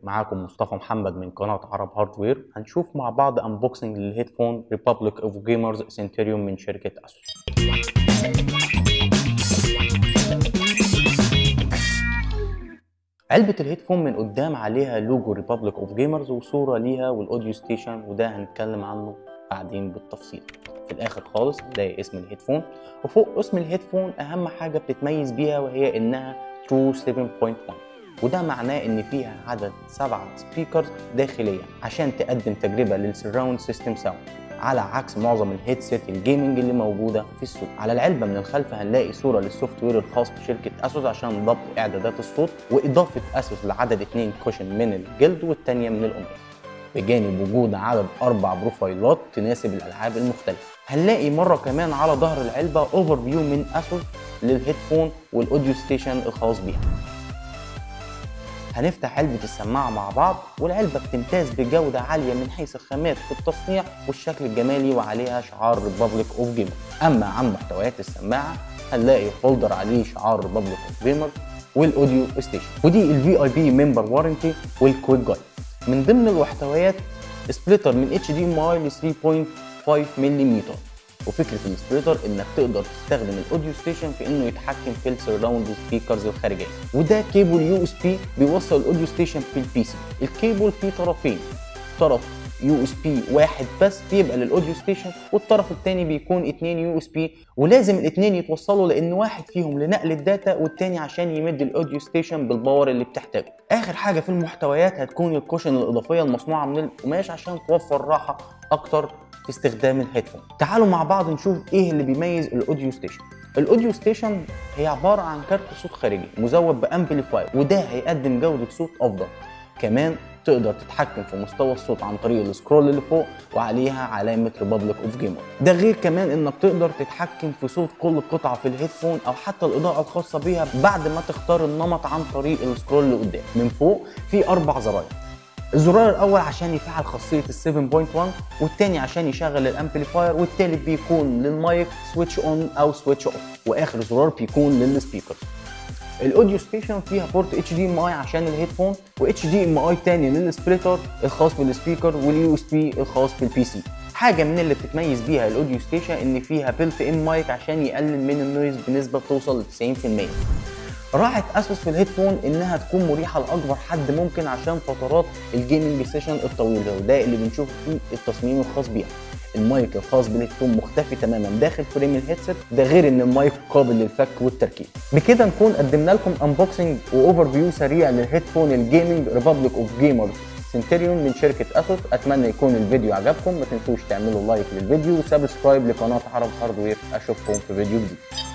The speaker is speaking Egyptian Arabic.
معاكم مصطفى محمد من قناة عرب هاردوير هنشوف مع بعض انبوكسنج للهيدفون ريبابليك اوف جيمرز سنتريوم من شركة اسوس علبة الهيدفون من قدام عليها لوجو ريبابليك اوف جيمرز وصورة ليها والاوديو ستيشن وده هنتكلم عنه بعدين بالتفصيل في الاخر خالص هتلاقي اسم الهيدفون وفوق اسم الهيدفون اهم حاجة بتتميز بيها وهي انها ترو 7.1 وده معناه ان فيها عدد سبعة سبيكرز داخلية عشان تقدم تجربة للسراوند سيستم ساوند على عكس معظم الهيدسيت الجيمنج اللي موجوده في السوق على العلبه من الخلف هنلاقي صوره للسوفت وير الخاص بشركه اسوس عشان ضبط اعدادات الصوت واضافه اسوس لعدد اتنين كوشن من الجلد والتانيه من القماش بجانب وجود عدد اربع بروفايلات تناسب الالعاب المختلفه هنلاقي مره كمان على ظهر العلبه اوفر فيو من اسوس للهيدفون والاوديو ستيشن الخاص بيها هنفتح علبة السماعة مع بعض والعلبة بتمتاز بجودة عالية من حيث الخامات في التصنيع والشكل الجمالي وعليها شعار ريبابليك اوف جيمر أما عن محتويات السماعة هنلاقي هولدر عليه شعار ريبابليك اوف جيمر والاوديو ستيشن ودي الفي اي بي ممبر وارنتي والكويك جايد من ضمن المحتويات سبليتر من اتش دي ام اي ل 3.5 ملم وفكره السبليتر انك تقدر تستخدم الاوديو ستيشن في انه يتحكم في السراوند سبيكرز الخارجيه وده كيبل يو اس بي بيوصل الاوديو ستيشن بالبي سي الكيبل فيه طرفين طرف يو اس بي واحد بس بيبقى للاوديو ستيشن والطرف الثاني بيكون اتنين يو اس بي ولازم الاثنين يتوصلوا لان واحد فيهم لنقل الداتا والتاني عشان يمد الاوديو ستيشن بالباور اللي بتحتاجه اخر حاجه في المحتويات هتكون الكوشن الاضافيه المصنوعه من القماش عشان توفر راحه اكتر في استخدام الهيدفون تعالوا مع بعض نشوف ايه اللي بيميز الاوديو ستيشن الاوديو ستيشن هي عباره عن كارت صوت خارجي مزود بامبليفاير وده هيقدم جوده صوت افضل كمان تقدر تتحكم في مستوى الصوت عن طريق السكرول اللي فوق وعليها علامه ريبابليك اوف جيمر ده غير كمان انك تقدر تتحكم في صوت كل قطعه في الهيدفون او حتى الاضاءه الخاصه بيها بعد ما تختار النمط عن طريق السكرول اللي قدام من فوق في اربع زراير الزرار الاول عشان يفعل خاصيه ال 7.1 والتاني عشان يشغل الامبليفاير والتالت بيكون للمايك سويتش اون او سويتش اوف واخر زرار بيكون للسبيكر الاوديو ستيشن فيها بورت اتش دي ام اي عشان الهيدفون واتش دي ام اي تاني للسبليتر الخاص بالسبيكر واليو اس بي الخاص بالبي سي حاجه من اللي بتتميز بيها الاوديو ستيشن ان فيها بيلت ان مايك عشان يقلل من النويز بنسبه بتوصل ل 90% راحت اسوس في الهيدفون انها تكون مريحه لاكبر حد ممكن عشان فترات الجيمنج سيشن الطويله وده اللي بنشوف فيه التصميم الخاص بيها المايك الخاص بالهيدفون مختفي تماما داخل فريم الهيدسет ده غير ان المايك قابل للفك والتركيب بكده نكون قدمنا لكم انبوكسنج واوفر فيو سريع للهيدفون الجيمنج ريبابليك اوف جيمرز سنتريون من شركة اسوس اتمنى يكون الفيديو عجبكم ما تنسوش تعملوا لايك للفيديو وسبسكرايب لقناة عرب هاردوير اشوفكم في فيديو جديد